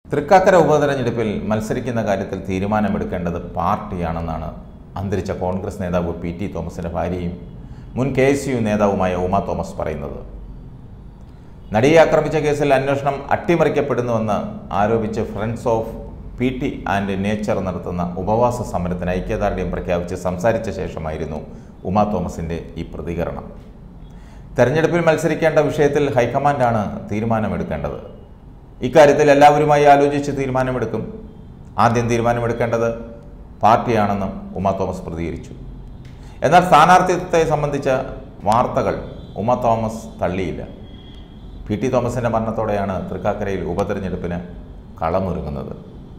തൃക്കാക്കര ഉപതെരഞ്ഞെടുപ്പിൽ മത്സരിക്കുന്ന കാര്യത്തിൽ തീരുമാനമെടുക്കേണ്ടത് പാർട്ടിയാണെന്നാണ് അന്തരിച്ച കോൺഗ്രസ് നേതാവ് പി ടി തോമസിൻ്റെ ഭാര്യയും മുൻ കെ എസ് യു നേതാവുമായ ഉമ തോമസ് പറയുന്നത് നടിയെ ആക്രമിച്ച കേസിൽ അന്വേഷണം അട്ടിമറിക്കപ്പെടുന്നുവെന്ന് ആരോപിച്ച് friends of P T and nature നടത്തുന്ന ഉപവാസ സമരത്തിന് ഐക്യദാർഢ്യം പ്രഖ്യാപിച്ച് സംസാരിച്ച ശേഷമായിരുന്നു ഉമ തോമസിൻ്റെ ഈ പ്രതികരണം തെരഞ്ഞെടുപ്പിൽ മത്സരിക്കേണ്ട വിഷയത്തിൽ ഹൈക്കമാൻഡാണ് തീരുമാനമെടുക്കേണ്ടത് ഇക്കാര്യത്തിൽ എല്ലാവരുമായി ആലോചിച്ച് തീരുമാനമെടുക്കും ആദ്യം തീരുമാനമെടുക്കേണ്ടത് പാർട്ടിയാണെന്നും ഉമ തോമസ് പ്രതികരിച്ചു എന്നാൽ സ്ഥാനാർത്ഥിത്വത്തെ സംബന്ധിച്ച വാർത്തകൾ ഉമ തോമസ് തള്ളിയില്ല പി ടി തോമസിൻ്റെ മരണത്തോടെയാണ് തൃക്കാക്കരയിൽ ഉപതെരഞ്ഞെടുപ്പിന് കളമൊരുങ്ങുന്നത്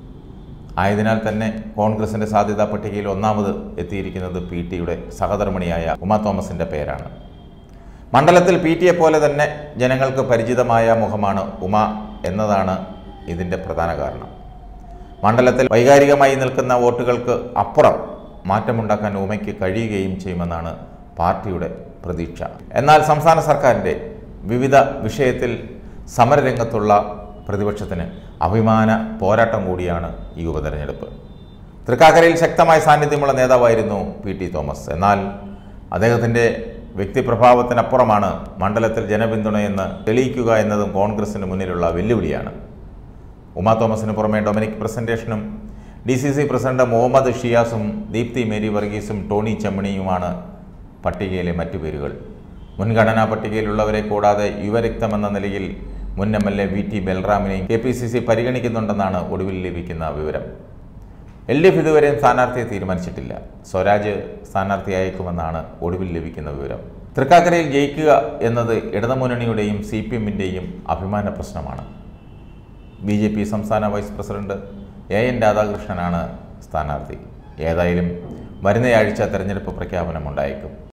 ആയതിനാൽ തന്നെ കോൺഗ്രസിൻ്റെ സാധ്യതാ പട്ടികയിൽ ഒന്നാമത് എത്തിയിരിക്കുന്നത് പി ടിയുടെ സഹധർമ്മിണിയായ ഉമ തോമസിൻ്റെ പേരാണ് മണ്ഡലത്തിൽ പി ടിയെ പോലെ തന്നെ ജനങ്ങൾക്ക് പരിചിതമായ മുഖമാണ് ഉമ എന്നതാണ് ഇതിൻ്റെ പ്രധാന കാരണം മണ്ഡലത്തിൽ വൈകാരികമായി നിൽക്കുന്ന വോട്ടുകൾക്ക് അപ്പുറം മാറ്റമുണ്ടാക്കാൻ ഉമയ്ക്ക് കഴിയുകയും ചെയ്യുമെന്നാണ് പാർട്ടിയുടെ പ്രതീക്ഷ എന്നാൽ സംസ്ഥാന സർക്കാരിൻ്റെ വിവിധ വിഷയത്തിൽ സമരരംഗത്തുള്ള പ്രതിപക്ഷത്തിന് അഭിമാന പോരാട്ടം കൂടിയാണ് ഈ ഉപതെരഞ്ഞെടുപ്പ് തൃക്കാക്കരയിൽ ശക്തമായ സാന്നിധ്യമുള്ള നേതാവായിരുന്നു പി ടി തോമസ് എന്നാൽ അദ്ദേഹത്തിൻ്റെ വ്യക്തിപ്രഭാവത്തിനപ്പുറമാണ് മണ്ഡലത്തിൽ ജനപിന്തുണയെന്ന് തെളിയിക്കുക എന്നതും കോൺഗ്രസിന് മുന്നിലുള്ള വെല്ലുവിളിയാണ് ഉമാ തോമസിന് പുറമെ ഡൊമിനിക് പ്രസന്റേഷനും D C C president Muhammad ഷിയാസും ദീപ്തി മേരി വർഗീസും ടോണി ചെമ്മണിയുമാണ് പട്ടികയിലെ മറ്റു പേരുകൾ മുൻഗണനാ പട്ടികയിലുള്ളവരെ കൂടാതെ യുവരക്തമെന്ന നിലയിൽ മുൻ M L A V T ബൽറാമിനെയും കെ പി സി സി പരിഗണിക്കുന്നുണ്ടെന്നാണ് ഒടുവിൽ ലഭിക്കുന്ന വിവരം എൽ ഡി എഫ് ഇതുവരെയും സ്ഥാനാർത്ഥിയെ തീരുമാനിച്ചിട്ടില്ല സ്വരാജ് സ്ഥാനാർത്ഥിയായേക്കുമെന്നാണ് ഒടുവിൽ ലഭിക്കുന്ന വിവരം തൃക്കാക്കരയിൽ ജയിക്കുക എന്നത് ഇടതുമുന്നണിയുടെയും സി പി എമ്മിൻ്റെയും അഭിമാന പ്രശ്നമാണ് ബി ജെ പി സംസ്ഥാന വൈസ് പ്രസിഡന്റ് എ എൻ രാധാകൃഷ്ണനാണ് സ്ഥാനാർത്ഥി ഏതായാലും വരുന്നയാഴ്ച തെരഞ്ഞെടുപ്പ് പ്രഖ്യാപനം ഉണ്ടായേക്കും